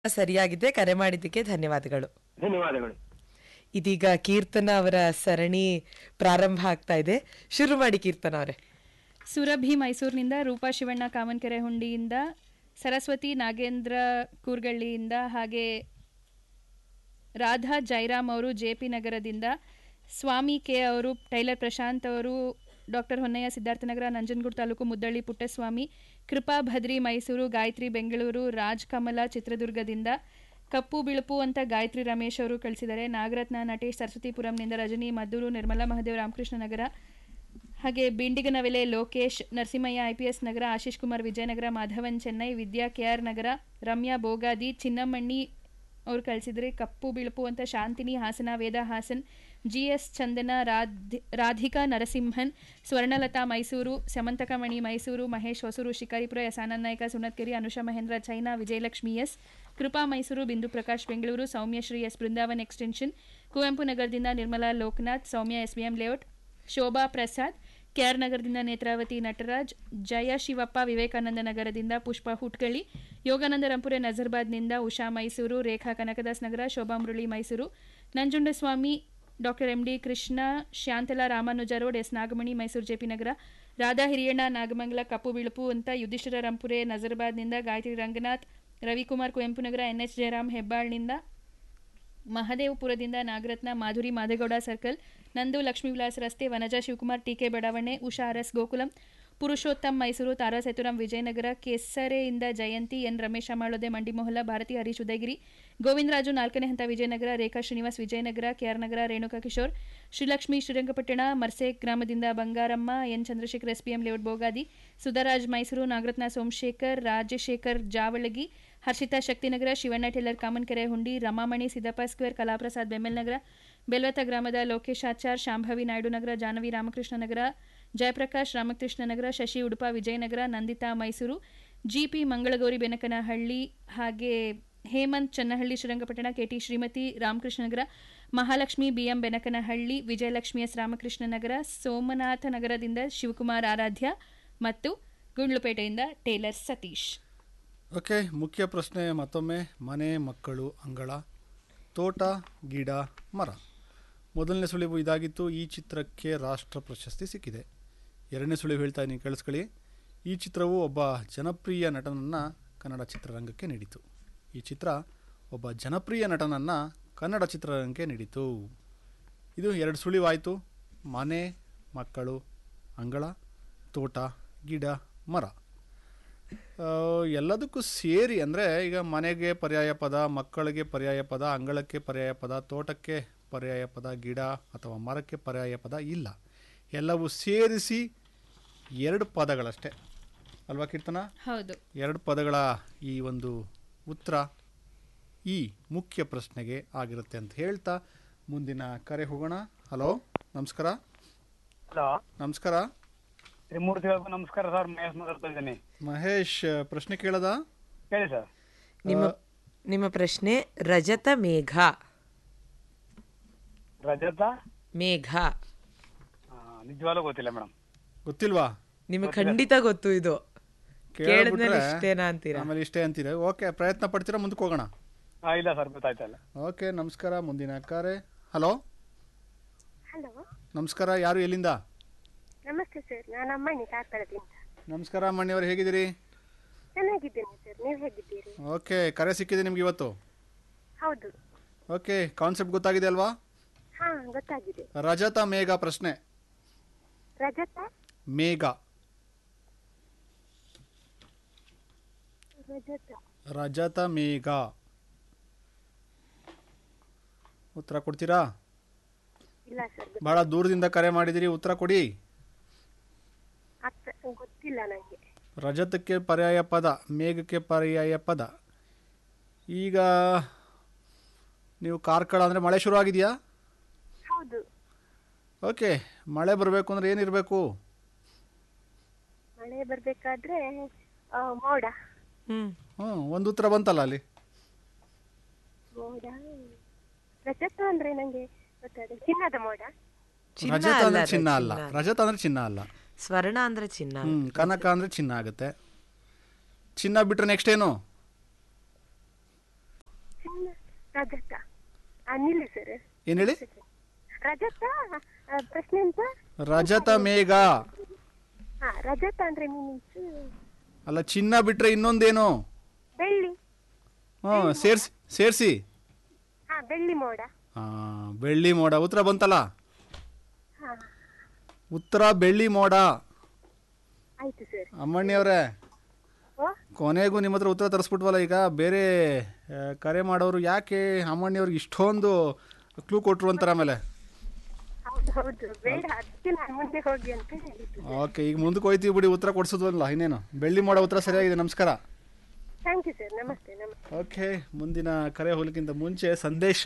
ಸರಿಯಾಗಿದೆ ಕರೆ ಮಾಡಿದ್ದಕ್ಕೆ ಧನ್ಯವಾದಗಳು ಧನ್ಯವಾದಗಳು ಇದೀಗ ಕೀರ್ತನ ಅವರ ಸರಣಿ ಪ್ರಾರಂಭ ಆಗ್ತಾ ಇದೆ ಶುರು ಮಾಡಿ ಕೀರ್ತನ ಅವರೇ ಸುರಭಿ ಮೈಸೂರಿನಿಂದ ರೂಪಾ ಶಿವಣ್ಣ ಕಾಮನ್ಕೆರೆ ಹುಂಡಿಯಿಂದ ಸರಸ್ವತಿ ನಾಗೇಂದ್ರ ಕೂರ್ಗಳ್ಳಿಯಿಂದ ಹಾಗೆ ರಾಧಾ ಜೈರಾಮ್ ಅವರು ಜೆ ಪಿ ನಗರದಿಂದ ಸ್ವಾಮಿ ಕೆ ಅವರು ಟೈಲರ್ ಪ್ರಶಾಂತ್ ಅವರು ಡಾಕ್ಟರ್ ಹೊನ್ನಯ್ಯ ಸಿದ್ಧಾರ್ಥನಗರ ನಂಜನಗೂಡು ತಾಲೂಕು ಮುದ್ದಳ್ಳಿ ಪುಟ್ಟಸ್ವಾಮಿ ಕೃಪಾ ಭದ್ರಿ ಮೈಸೂರು ಗಾಯತ್ರಿ ಬೆಂಗಳೂರು ರಾಜ್ ಕಮಲ ಚಿತ್ರದುರ್ಗದಿಂದ ಕಪ್ಪು ಬಿಳುಪು ಅಂತ ಗಾಯತ್ರಿ ರಮೇಶ್ ಅವರು ಕಳಿಸಿದ್ದಾರೆ ನಾಗರತ್ನ ನಟೇಶ್ ಸರಸ್ವತಿಪುರಂನಿಂದ ರಜನಿ ಮದ್ದೂರು ನಿರ್ಮಲಾ ಮಹದೇವ್ ರಾಮಕೃಷ್ಣ ನಗರ ಹಾಗೆ ಬಿಂಡಿಗನವೆಲೆ ಲೋಕೇಶ್ ನರಸಿಂಹಯ್ಯ ಐಪಿಎಸ್ ನಗರ ಆಶೀಶ್ ಕುಮಾರ್ ವಿಜಯನಗರ ಮಾಧವನ್ ಚೆನ್ನೈ ವಿದ್ಯಾ ಕೆಆರ್ ನಗರ ರಮ್ಯಾ ಬೋಗಾದಿ ಚಿನ್ನಮಣ್ಣಿ ಅವ್ರು ಕಳಿಸಿದ್ರೆ ಕಪ್ಪು ಬಿಳುಪು ಅಂತ Shantini Hassan Veda Hassan G S Chandana Radhi Radhika Narasimhan Swarnalatha Mysuru Samantakamani Mysuru Mahesh Hosur Shikaripura S Anand Naik Sunatkeri Anusha Mahendra China Vijayalakshmi S Krupa Mysuru Bindu Prakash Bengaluru Soumyashree S Brindavan extension Kuvempu ನಗರದಿಂದ Nirmala Loknath Soumya S BM layout Shobha Prasad K R ನಗರದಿಂದ ನೇತ್ರಾವತಿ ನಟರಾಜ್ ಜಯ ಶಿವಪ್ಪ ವಿವೇಕಾನಂದ ನಗರದಿಂದ ಪುಷ್ಪ ಹುಟ್ಕಳಿ ಯೋಗಾನಂದ ರಂಪುರೆ ನಜರ್ಬಾದ್ನಿಂದ Usha Mysuru Rekha Kanakadas Nagar Shobha Murali Mysuru Nanjundaswamy doctor M D Krishna Shantala Ramanuja road S Nagamani Mysuru JP Nagar Radha Hiriyanna Nagamangala ಕಪ್ಪು ಬಿಳುಪು ಅಂತ ಯುಧಿಷ್ಠಿರ ರಂಪುರೆ ನಜರ್ಬಾದ್ನಿಂದ ಗಾಯತ್ರಿ ರಂಗನಾಥ್ ರವಿಕುಮಾರ್ ಕುವೆಂಪು ನಗರ ಎನ್ ಎಚ್ ಜಯರಾಮ್ ಹೆಬ್ಬಾಳ್ನಿಂದ ಮಹದೇವಪುರದಿಂದ ನಾಗರತ್ನ ಮಾಧುರಿ ಮಾದೇಗೌಡ ಸರ್ಕಲ್ ನಂದು ಲಕ್ಷ್ಮೀ ವಿಲಾಸ್ ರಸ್ತೆ ವನಜಾ ಶಿವಕುಮಾರ್ ಟಿಕೆ ಬಡಾವಣೆ ಉಷಾ ಆರ್ ಎಸ್ ಗೋಕುಲಂ ಪುರುಷೋತ್ತಮ್ ಮೈಸೂರು ತಾರಾ ಸೇತುರಾಮ್ ವಿಜಯನಗರ ಕೆಸರೆಯಿಂದ ಜಯಂತಿ ಎನ್ ರಮೇಶ ಮಾಳೋದೆ ಮಂಡಿಮೊಹಲ ಭಾರತಿ ಹರೀಶ್ ಉದಯಗಿರಿ ಗೋವಿಂದರಾಜು ನಾಲ್ಕನೇ ಹಂತ ವಿಜಯನಗರ ರೇಖಾ ಶ್ರೀನಿವಾಸ್ ವಿಜಯನಗರ ಕೆಆರ್ ನಗರ ರೇಣುಕಾ ಕಿಶೋರ್ ಶ್ರೀಲಕ್ಷ್ಮಿ ಶ್ರೀರಂಗಪಟ್ಟಣ ಮರ್ಸೆ ಗ್ರಾಮದಿಂದ Bangaramma N Chandrashekar SPM layout Bogadi Sudharaj Mysuru Nagaratna Somashekar Rajashekar Javalagi Harshitha Shaktinagar Shivanna tailor Kamanakere Hundi Ramamani Siddappa square Kalaprasad BEML Nagar Belvatha ಗ್ರಾಮದ ಲೋಕೇಶ್ ಆಚಾರ್ ಶಾಂಭವಿ ನಾಯ್ಡು ನಗರ ಜಾನವಿ ರಾಮಕೃಷ್ಣ ನಗರ ಜಯಪ್ರಕಾಶ್ ರಾಮಕೃಷ್ಣ ನಗರ ಶಶಿ ಉಡುಪ ವಿಜಯನಗರ ನಂದಿತಾ ಮೈಸೂರು ಜಿಪಿ ಮಂಗಳಗೌರಿ ಬೆನಕನಹಳ್ಳಿ ಹಾಗೆ Hemant Channahalli Srirangapatna KT Srimati Ramakrishna Nagar Mahalakshmi BM Benakanahalli Vijayalakshmi S Ramakrishna Nagar Somanatha ನಗರದಿಂದ ಶಿವಕುಮಾರ್ ಆರಾಧ್ಯ ಮತ್ತು ಗುಂಡ್ಲುಪೇಟೆಯಿಂದ ಟೇಲರ್ ಸತೀಶ್ ಓಕೆ ಮುಖ್ಯ ಪ್ರಶ್ನೆ ಮತ್ತೊಮ್ಮೆ ಮನೆ ಮಕ್ಕಳು ಅಂಗಳ ತೋಟ ಗಿಡ ಮರ ಮೊದಲನೇ ಸುಳಿವು ಇದಾಗಿತ್ತು ಈ ಚಿತ್ರಕ್ಕೆ ರಾಷ್ಟ್ರ ಪ್ರಶಸ್ತಿ ಸಿಕ್ಕಿದೆ ಎರಡನೇ ಸುಳಿವು ಹೇಳ್ತಾ ಇದ್ದೀನಿ ಕೇಳಿಸ್ಕೊಳ್ಳಿ ಈ ಚಿತ್ರವು ಒಬ್ಬ ಜನಪ್ರಿಯ ನಟನನ್ನು ಕನ್ನಡ ಚಿತ್ರರಂಗಕ್ಕೆ ನೀಡಿತು ಈ ಚಿತ್ರ ಒಬ್ಬ ಜನಪ್ರಿಯ ನಟನನ್ನು ಕನ್ನಡ ಚಿತ್ರರಂಗಕ್ಕೆ ನೀಡಿತು ಇದು ಎರಡು ಸುಳಿವಾಯಿತು ಮನೆ ಮಕ್ಕಳು ಅಂಗಳ ತೋಟ ಗಿಡ ಮರ ಆ, ಎಲ್ಲದಕ್ಕೂ ಸೇರಿ ಅಂದರೆ ಈಗ ಮನೆಗೆ ಪರ್ಯಾಯ ಪದ ಮಕ್ಕಳಿಗೆ ಪರ್ಯಾಯ ಪದ ಅಂಗಳಕ್ಕೆ ಪರ್ಯಾಯ ಪದ ತೋಟಕ್ಕೆ ಪರ್ಯಾಯ ಪದ ಗಿಡ ಅಥವಾ ಮರಕ್ಕೆ ಪರ್ಯಾಯ ಪದ ಇಲ್ಲ ಎಲ್ಲವೂ ಸೇರಿಸಿ ಎರಡು ಪದಗಳಷ್ಟೇ ಅಲ್ವಾ ಕೀರ್ತನ ಹೌದು ಎರಡು ಪದಗಳ ಈ ಒಂದು ಉತ್ತರ ಈ ಮುಖ್ಯ ಪ್ರಶ್ನೆಗೆ ಆಗಿರುತ್ತೆ ಅಂತ ಹೇಳ್ತಾ ಮುಂದಿನ ಕರೆ ಹೋಗೋಣ ಹಲೋ ನಮಸ್ಕಾರ ಹಲೋ ನಮಸ್ಕಾರ ತ್ರಿಮೂರ್ತಿಗಳಿಗೂ ನಮಸ್ಕಾರ ಸರ್ ಮಹೇಶ್ ಮಾತಾಡ್ತಾ ಇದ್ದೀನಿ ಮಹೇಶ್ ಪ್ರಶ್ನೆ ಕೇಳದ ಹೇಳಿ ಸರ್ ನಿಮ್ಮ ನಿಮ್ಮ ಪ್ರಶ್ನೆ ರಜತ ಮೇಘ ರಜತ ಮೇಘ ಆ, ನಿಜವಾಗ್ಲೂ ಗೊತ್ತಿಲ್ಲ ಮೇಡಮ್ ಗೊತ್ತಿಲ್ವಾ ನಿಮಗೆ ಖಂಡಿತ ಗೊತ್ತು ಇದು ಕೇಳಿದ್ಮೇಲೆ ಕೇಳ್ಬಿಟ್ರೆ ಇಷ್ಟೇನಾ ಅಂತೀರಾ ಆಮೇಲೆ ಇಷ್ಟೇ ಅಂತೀರ ಓಕೆ ಪ್ರಯತ್ನ ಪಡ್ತೀರಾ ಮುಂದಕ್ಕೆ ಹೋಗೋಣ ಹಾ ಇಲ್ಲ ಸರ್ ಗೊತ್ತಾಯ್ತಲ್ಲ ಓಕೆ ನಮಸ್ಕಾರ ಮುಂದಿನ ಕರೆ ಹಲೋ ಹಲೋ ನಮಸ್ಕಾರ ಯಾರು ಎಲ್ಲಿಂದ ನಮಸ್ತೆ ಸರ್ ನಾನು ಅಮ್ಮಣ್ಣಿ ಕಾರ್ಕಳದಿಂದ ನಮಸ್ಕಾರ ಮಣ್ಣಿಯವರು ಹೇಗಿದ್ದೀರಿ ಚೆನ್ನಾಗಿದ್ದೇನೆ ಸರ್ ನೀವು ಹೇಗಿದ್ದೀರಿ ಓಕೆ ಕರೆ ಸಿಕ್ಕಿದೆ ನಿಮ್ಗೆ ಇವತ್ತು ಹೌದು ಓಕೆ ಕಾನ್ಸೆಪ್ಟ್ ಗೊತ್ತಾಗಿದೆ ಅಲ್ವಾ ಹಾ ಗೊತ್ತಾಗಿದೆ ರಜತ ಮೇಘ ಪ್ರಶ್ನೆ ರಜತ ಮೇಘ ರಜತ ರಜತ ಮೇಘ ಉತ್ತರ ಕೊಡ್ತೀರಾ ಇಲ್ಲ ಸರ್ ಬಹಳ ದೂರದಿಂದ ಕರೆ ಮಾಡಿದಿರಿ ಉತ್ತರ ಕೊಡಿ ಅತ್ತ ಗೊತ್ತಿಲ್ಲ ನನಗೆ ರಜತಕ್ಕೆ ಪರ್ಯಾಯ ಪದ ಮೇಘಕ್ಕೆ ಪರ್ಯಾಯ ಪದ ಈಗ ನೀವು ಕಾರ್ಕಳ ಅಂದರೆ ಮಳೆ ಶುರು ಆಗಿದೆಯಾ ಹೌದು ಓಕೆ ಮಳೆ ಬರಬೇಕು ಅಂದರೆ ಏನಿರಬೇಕು ಮಳೆ ಬರ್ಬೇಕಾದ್ರೆ ಆ, ಮೋಡ ಹ್ಮ್ ಹ್ಞೂ ಒಂದು ಉತ್ತರ ಬಂತಲ್ಲ ಅಲ್ಲಿ ಮೋಡ ರಜತ ಅಂದ್ರೆ ನಂಗೆ ಗೊತ್ತಾದ್ರೆ ಚಿನ್ನದ ಮೋಡ ಚಿನ್ನ ರಜತ ಅಲ್ಲ ಅಂದ್ರೆ ಅದು, ಚಿನ್ನ ಅಲ್ಲ ರಜತ ಅಂದ್ರೆ ಚಿನ್ನ ಅಲ್ಲ ಸ್ವರ್ಣ ಅಂದ್ರೆ ಚಿನ್ನ ಹ್ಞೂ ಕನಕ ಅಂದರೆ ಚಿನ್ನ ಆಗುತ್ತೆ ಚಿನ್ನ ಬಿಟ್ಟರೆ ನೆಕ್ಸ್ಟ್ ಏನು ಚಿನ್ನ ರಜತ ಆ, ನಿಲ್ಲಿ ಸರ್ ಏನು ಹೇಳಿ ರಜತ ಆ, ಪ್ರಶ್ನೆ ಎಂತ ರಜತ ಮೇಘ ಹಾ ರಜತ ಅಂದ್ರೆ ಮೀನ್ಸ್ ಅಲ್ಲ ಚಿನ್ನ ಬಿಟ್ರೆ ಇನ್ನೊಂದೇನು ಬೆಳ್ಳಿ ಹಾಂ ಸೇರ್ಸಿ ಸೇರಿಸಿ ಹಾ ಬೆಳ್ಳಿ ಮೋಡ ಹಾಂ ಬೆಳ್ಳಿ ಮೋಡ ಉತ್ತರ ಬಂತಲ್ಲ ಹಾ ಉತ್ತರ ಬೆಳ್ಳಿ ಮೋಡ ಆಯ್ತು ಸರ್ ಅಮ್ಮಣ್ಣಿಯವರೇ ಓ ಕೊನೆಗೂ ನಿಮ್ಮ ಹತ್ರ ಉತ್ತರ ತರಿಸ್ಬಿಟ್ವಲ್ಲ ಈಗ ಬೇರೆ ಆ, ಕರೆ ಮಾಡೋರು ಯಾಕೆ ಅಮ್ಮಣ್ಣಿಯವ್ರಿಗೆ ಇಷ್ಟೊಂದು ಕ್ಲೂ ಕೊಟ್ರು ಅಂತಾರೆ ಆಮೇಲೆ ಹೌದು ಹೌದು ಬೇಡ ಅದಕ್ಕೆ ನಾನು ಮುಂದೆ ಹೋಗಿ ಅಂತ ಹೇಳಿದ್ದು ಓಕೆ ಈಗ ಮುಂದಕ್ಕೆ ಹೋಯ್ತೀವಿ ಬಿಡಿ ಉತ್ತರ ಕೊಡ್ಸೋದ್ವಲ್ಲ ಇನ್ನೇನು ಬೆಳ್ಳಿ ಮಾಡೋ ಉತ್ತರ ಸರಿಯಾಗಿದೆ ನಮಸ್ಕಾರ ಥ್ಯಾಂಕ್ ಯು ಸರ್ ನಮಸ್ತೆ ನಮಸ್ತೆ ಓಕೆ ಮುಂದಿನ ಕರೆ ಹೋಗ್ಲಿಕ್ಕಿಂತ ಮುಂಚೆ ಸಂದೇಶ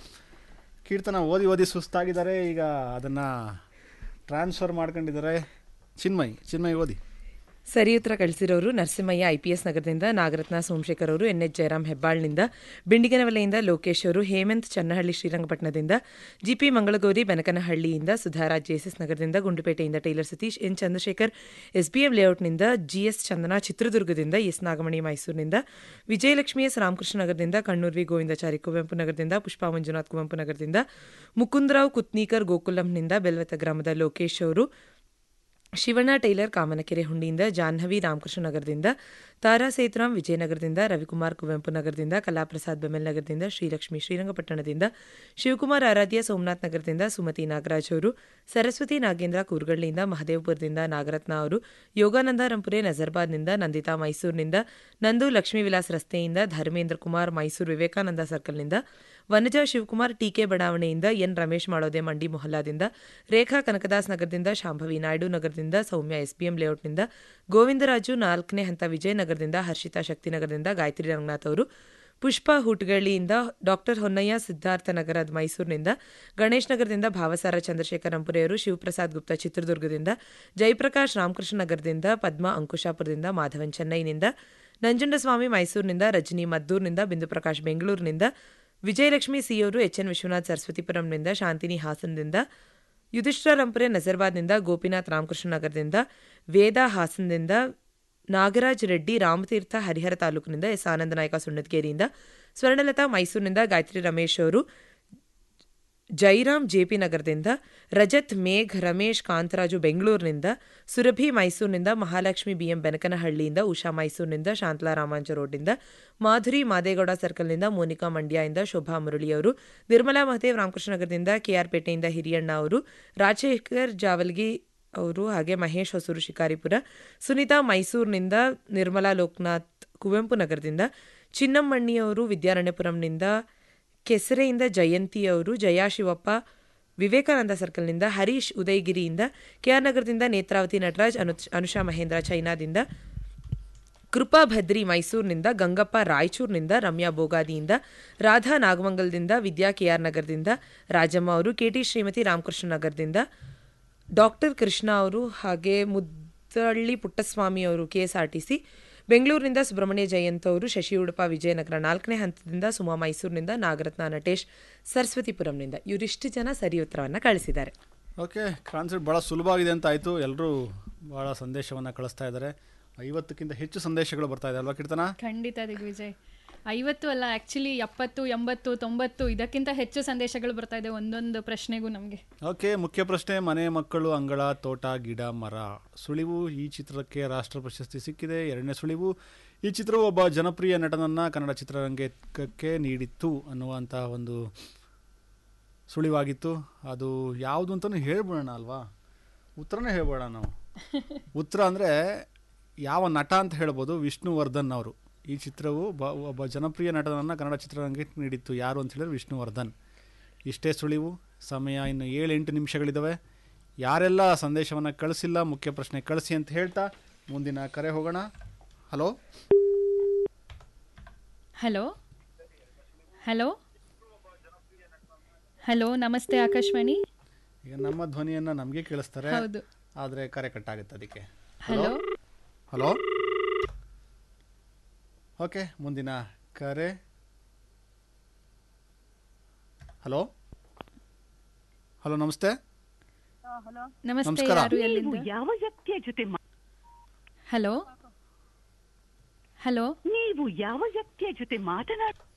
ಕೀರ್ತನ ಓದಿ ಓದಿ ಸುಸ್ತಾಗಿದ್ದಾರೆ ಈಗ ಅದನ್ನು ಟ್ರಾನ್ಸ್ಫರ್ ಮಾಡ್ಕೊಂಡಿದ್ದಾರೆ ಚಿನ್ಮಯ್ ಚಿನ್ಮಯ್ ಓದಿ ಸರಿ ಉತ್ತರ ಕಳಿಸಿರೋರು ನರಸಿಂಹಯ್ಯ ಐ ಪಿ ಎಸ್ ನಗರದಿಂದ ನಾಗರತ್ನ ಸೋಮಶೇಖರ್ ಅವರು ಎನ್ ಎಚ್ ಜಯರಾಮ್ ಹೆಬ್ಬಾಳ್ನಿಂದ ಬಿಂಡಿಗನವಲೆಯಿಂದ ಲೋಕೇಶ್ ಅವರು ಹೇಮಂತ್ ಚನ್ನಹಳ್ಳಿ ಶ್ರೀರಂಗಪಟ್ಟಣದಿಂದ ಜಿಪಿ ಮಂಗಳಗೌರಿ ಬೆನಕನಹಳ್ಳಿಯಿಂದ ಸುಧಾರಾಜ್ ಜೆಎಸ್ಎಸ್ ನಗರದಿಂದ ಗುಂಡುಪೇಟೆಯಿಂದ tailor Satish N Chandrashekar SBM ಲೇಔಟ್ನಿಂದ ಜಿಎಸ್ ಚಂದನ ಚಿತ್ರದುರ್ಗದಿಂದ ಎಸ್ ನಾಗಮಣಿ ಮೈಸೂರಿನಿಂದ ವಿಜಯಲಕ್ಷ್ಮಿ ಎಸ್ ರಾಮಕೃಷ್ಣ ನಗರದಿಂದ ಕಣ್ಣೂರ್ ವಿ ಗೋವಿಂದಾಚಾರಿ ಕುವೆಂಪು ನಗರದಿಂದ ಪುಷ್ಪಾ ಮಂಜುನಾಥ್ ಕುವೆಂಪು ನಗರದಿಂದ ಮುಕುಂದರಾವ್ ಕುತ್ನೀಕರ್ ಗೋಕುಲಂನಿಂದ ಬೆಲ್ವತ ಗ್ರಾಮದ ಲೋಕೇಶ್ ಅವರು ಶಿವಣ್ಣ ಟೈಲರ್ ಕಾಮನಕೆರೆ ಹುಂಡಿಯಿಂದ ಜಾಹ್ನವಿ ರಾಮಕೃಷ್ಣ ನಗರದಿಂದ ತಾರಾ ಸೇತುರಾಮ್ ವಿಜಯನಗರದಿಂದ ರವಿಕುಮಾರ್ ಕುವೆಂಪು ನಗರದಿಂದ ಕಲಾಪ್ರಸಾದ್ ಬೆಮೆಲ್ ನಗರದಿಂದ ಶ್ರೀಲಕ್ಷ್ಮಿ ಶ್ರೀರಂಗಪಟ್ಟಣದಿಂದ ಶಿವಕುಮಾರ್ ಆರಾಧ್ಯ ಸೋಮನಾಥ್ ನಗರದಿಂದ ಸುಮತಿ ನಾಗರಾಜ್ ಅವರು ಸರಸ್ವತಿ ನಾಗೇಂದ್ರ ಕೂರ್ಗಳ್ಳಿಯಿಂದ ಮಹದೇವಪುರದಿಂದ ನಾಗರತ್ನ ಅವರು ಯೋಗಾನಂದ ರಂಪುರೆ ನಜರ್ಬಾದ್ನಿಂದ ನಂದಿತಾ ಮೈಸೂರಿನಿಂದ ನಂದು ಲಕ್ಷ್ಮೀ ವಿಲಾಸ್ ರಸ್ತೆಯಿಂದ ಧರ್ಮೇಂದ್ರ ಕುಮಾರ್ ಮೈಸೂರು ವಿವೇಕಾನಂದ ಸರ್ಕಲ್ನಿಂದ ವನಜ ಶಿವಕುಮಾರ್ ಟಿಕೆ ಬಡಾವಣೆಯಿಂದ ಎನ್ ರಮೇಶ್ ಮಾಡೋದೆ ಮಂಡಿ ಮೊಹಲ್ಲಾದಿಂದ ರೇಖಾ ಕನಕದಾಸ್ ನಗರದಿಂದ ಶಾಂಭವಿ ನಾಯ್ಡು ನಗರದಿಂದ ಸೌಮ್ಯ ಎಸ್ಬಿಎಂ ಲೇಔಟ್ನಿಂದ ಗೋವಿಂದರಾಜು ನಾಲ್ಕನೇ ಹಂತ ವಿಜಯನಗರದಿಂದ ಹರ್ಷಿತಾ ಶಕ್ತಿನಗರದಿಂದ ಗಾಯತ್ರಿ ರಂಗನಾಥ್ ಅವರು ಪುಷ್ಪ ಹುಟ್ಗಳ್ಳಿಯಿಂದ ಡಾಕ್ಟರ್ ಹೊನ್ನಯ್ಯ ಸಿದ್ಧಾರ್ಥ ನಗರದ ಮೈಸೂರಿನಿಂದ ಗಣೇಶ್ ನಗರದಿಂದ ಭಾವಸಾರ ಚಂದ್ರಶೇಖರ್ ರಂಪುರೆಯವರು ಶಿವಪ್ರಸಾದ್ ಗುಪ್ತಾ ಚಿತ್ರದುರ್ಗದಿಂದ ಜಯಪ್ರಕಾಶ್ ರಾಮಕೃಷ್ಣ ನಗರದಿಂದ ಪದ್ಮಾ ಅಂಕುಶಾಪುರದಿಂದ ಮಾಧವನ್ ಚೆನ್ನೈನಿಂದ ನಂಜುಂಡಸ್ವಾಮಿ ಮೈಸೂರಿನಿಂದ ರಜನಿ ಮದ್ದೂರಿನಿಂದ ಬಿಂದು ಪ್ರಕಾಶ್ ಬೆಂಗಳೂರಿನಿಂದ ವಿಜಯಲಕ್ಷ್ಮಿ ಸಿಯವರು ಎಚ್ ಎನ್ ವಿಶ್ವನಾಥ್ ಸರಸ್ವತಿಪುರಂನಿಂದ ಶಾಂತಿನಿ ಹಾಸನದಿಂದ ಯುಧಿಷ್ಠರ ರಂಪುರೆ ನಜರ್ಬಾದ್ನಿಂದ ಗೋಪಿನಾಥ್ ರಾಮಕೃಷ್ಣ ನಗರದಿಂದ ವೇದ ಹಾಸನದಿಂದ ನಾಗರಾಜ್ ರೆಡ್ಡಿ ರಾಮತೀರ್ಥ ಹರಿಹರ ತಾಲೂಕಿನಿಂದ ಎಸ್ ಆನಂದ ನಾಯಕ ಸುಣ್ಣದಗೇರಿಯಿಂದ ಸ್ವರ್ಣಲತಾ ಮೈಸೂರಿನಿಂದ ಗಾಯತ್ರಿ ರಮೇಶ್ ಅವರು ಜೈರಾಮ್ ಜೆಪಿ ನಗರದಿಂದ ರಜತ್ ಮೇಘ್ ರಮೇಶ್ ಕಾಂತರಾಜು ಬೆಂಗಳೂರಿನಿಂದ ಸುರಭಿ ಮೈಸೂರಿನಿಂದ ಮಹಾಲಕ್ಷ್ಮಿ ಬಿಎಂ ಬೆನಕನಹಳ್ಳಿಯಿಂದ ಉಷಾ ಮೈಸೂರಿನಿಂದ ಶಾಂತಲಾ ರಾಮಾಂಜ ರೋಡ್ನಿಂದ ಮಾಧುರಿ ಮಾದೇಗೌಡ ಸರ್ಕಲ್ನಿಂದ ಮೋನಿಕಾ ಮಂಡ್ಯದಿಂದ ಶೋಭಾ ಮುರಳಿ ಅವರು ನಿರ್ಮಲಾ ಮಹದೇವ್ ರಾಮಕೃಷ್ಣ ನಗರದಿಂದ ಕೆಆರ್ ಪೇಟೆಯಿಂದ ಹಿರಿಯಣ್ಣ ಅವರು ರಾಜಶೇಖರ್ ಜಾವಲ್ಗಿ ಅವರು ಹಾಗೆ ಮಹೇಶ್ ಹೊಸೂರು ಶಿಕಾರಿಪುರ ಸುನೀತಾ ಮೈಸೂರಿನಿಂದ ನಿರ್ಮಲಾ ಲೋಕನಾಥ್ ಕುವೆಂಪು ನಗರದಿಂದ ಚಿನ್ನಮ್ಮಣ್ಣಿಯವರು ವಿದ್ಯಾರಣ್ಯಪುರಂನಿಂದ ಕೆಸರೆಯಿಂದ ಜಯಂತಿ ಅವರು ಜಯಾ ಶಿವಪ್ಪ ವಿವೇಕಾನಂದ ಸರ್ಕಲ್ನಿಂದ ಹರೀಶ್ ಉದಯಗಿರಿಯಿಂದ ಕೆಆರ್ ನಗರದಿಂದ ನೇತ್ರಾವತಿ ನಟರಾಜ್ ಅನು ಅನುಷಾ ಮಹೇಂದ್ರ ಚೈನಾದಿಂದ ಕೃಪಾ ಭದ್ರಿ ಮೈಸೂರಿನಿಂದ ಗಂಗಪ್ಪ ರಾಯಚೂರಿನಿಂದ ರಮ್ಯಾ ಬೋಗಾದಿಯಿಂದ ರಾಧಾ ನಾಗಮಂಗಲದಿಂದ ವಿದ್ಯಾ ಕೆಆರ್ ನಗರದಿಂದ ರಾಜಮ್ಮ ಅವರು ಕೆಟಿ ಶ್ರೀಮತಿ ರಾಮಕೃಷ್ಣ ನಗರದಿಂದ ಡಾಕ್ಟರ್ ಕೃಷ್ಣ ಅವರು ಹಾಗೆ ಮುದ್ದಳ್ಳಿ ಪುಟ್ಟಸ್ವಾಮಿ ಅವರು ಕೆಎಸ್ಆರ್ಟಿಸಿ ಬೆಂಗಳೂರಿನಿಂದ ಸುಬ್ರಹ್ಮಣ್ಯ ಜಯಂತ್ ಅವರು ಶಶಿ ಉಡುಪ ವಿಜಯನಗರ ನಾಲ್ಕನೇ ಹಂತದಿಂದ ಸುಮಾ ಮೈಸೂರಿನಿಂದ ನಾಗರತ್ನ ನಟೇಶ್ ಸರಸ್ವತಿಪುರಂನಿಂದ ಇವರಿಷ್ಟು ಜನ ಸರಿ ಉತ್ತರವನ್ನು ಕಳಿಸಿದ್ದಾರೆ ಓಕೆ ಕಾನ್ಸೆಪ್ಟ್ ಭಾಳ ಸುಲಭ ಆಗಿದೆ ಅಂತ ಆಯಿತು ಎಲ್ಲರೂ ಭಾಳ ಸಂದೇಶವನ್ನು ಕಳಿಸ್ತಾ ಇದ್ದಾರೆ ಐವತ್ತಕ್ಕಿಂತ ಹೆಚ್ಚು ಸಂದೇಶಗಳು ಬರ್ತಾ ಇದೆ ಅಲ್ವಾ ಕೀರ್ತನ ಖಂಡಿತ ದಿಗ್ವಿಜಯ್ ಐವತ್ತು ಅಲ್ಲ ಆ್ಯಕ್ಚುಲಿ ಎಪ್ಪತ್ತು ಎಂಬತ್ತು ತೊಂಬತ್ತು ಇದಕ್ಕಿಂತ ಹೆಚ್ಚು ಸಂದೇಶಗಳು ಬರ್ತಾ ಇದೆ ಒಂದೊಂದು ಪ್ರಶ್ನೆಗೂ ನಮಗೆ ಓಕೆ ಮುಖ್ಯ ಪ್ರಶ್ನೆ ಮನೆ ಮಕ್ಕಳು ಅಂಗಳ ತೋಟ ಗಿಡ ಮರ ಸುಳಿವು ಈ ಚಿತ್ರಕ್ಕೆ ರಾಷ್ಟ್ರ ಪ್ರಶಸ್ತಿ ಸಿಕ್ಕಿದೆ ಎರಡನೇ ಸುಳಿವು ಈ ಚಿತ್ರವು ಒಬ್ಬ ಜನಪ್ರಿಯ ನಟನನ್ನು ಕನ್ನಡ ಚಿತ್ರರಂಗಕ್ಕೆ ನೀಡಿತ್ತು ಅನ್ನುವಂಥ ಒಂದು ಸುಳಿವಾಗಿತ್ತು ಅದು ಯಾವುದು ಅಂತಲೂ ಹೇಳ್ಬಿಡೋಣ ಅಲ್ವಾ ಉತ್ತರನೇ ಹೇಳ್ಬೇಡ ನಾವು ಉತ್ತರ ಅಂದರೆ ಯಾವ ನಟ ಅಂತ ಹೇಳ್ಬೋದು ವಿಷ್ಣುವರ್ಧನ್ ಅವರು ಈ ಚಿತ್ರವು ಬ ಒಬ್ಬ ಜನಪ್ರಿಯ ನಟನನ್ನು ಕನ್ನಡ ಚಿತ್ರರಂಗಕ್ಕೆ ನೀಡಿತ್ತು ಯಾರು ಅಂತ ಹೇಳಿದ್ರೆ ವಿಷ್ಣುವರ್ಧನ್ ಇಷ್ಟೇ ಸುಳಿವು ಸಮಯ ಇನ್ನು ಏಳು ಎಂಟು ನಿಮಿಷಗಳಿದ್ದಾವೆ ಯಾರೆಲ್ಲ ಸಂದೇಶವನ್ನು ಕಳಿಸಿಲ್ಲ ಮುಖ್ಯ ಪ್ರಶ್ನೆ ಕಳಿಸಿ ಅಂತ ಹೇಳ್ತಾ ಮುಂದಿನ ಕರೆ ಹೋಗೋಣ ಹಲೋ ಹಲೋ ಹಲೋ ಹಲೋ ನಮಸ್ತೆ ಆಕಾಶವಾಣಿ ಈಗ ನಮ್ಮ ಧ್ವನಿಯನ್ನು ನಮಗೆ ಕೇಳಿಸ್ತಾರೆ ಹೌದು ಆದರೆ ಕರೆ ಕಟ್ಟಾಗುತ್ತೆ ಅದಕ್ಕೆ ಹಲೋ ಹಲೋ ಓಕೆ ಮುಂದಿನ ಕರೆ ಹಲೋ ಹಲೋ ನಮಸ್ತೆ ನಮಸ್ತೆ ನಮಸ್ಕಾರ. ಯಾರು ಎಲ್ಲಿಂದ ಯಾವ ವ್ಯಕ್ತಿಯ ಜೊತೆ ಮಾ- ಹಲೋ ಹಲೋ ನೀವು ಯಾವ ವ್ಯಕ್ತಿಯ ಜೊತೆ ಮಾತನಾಡ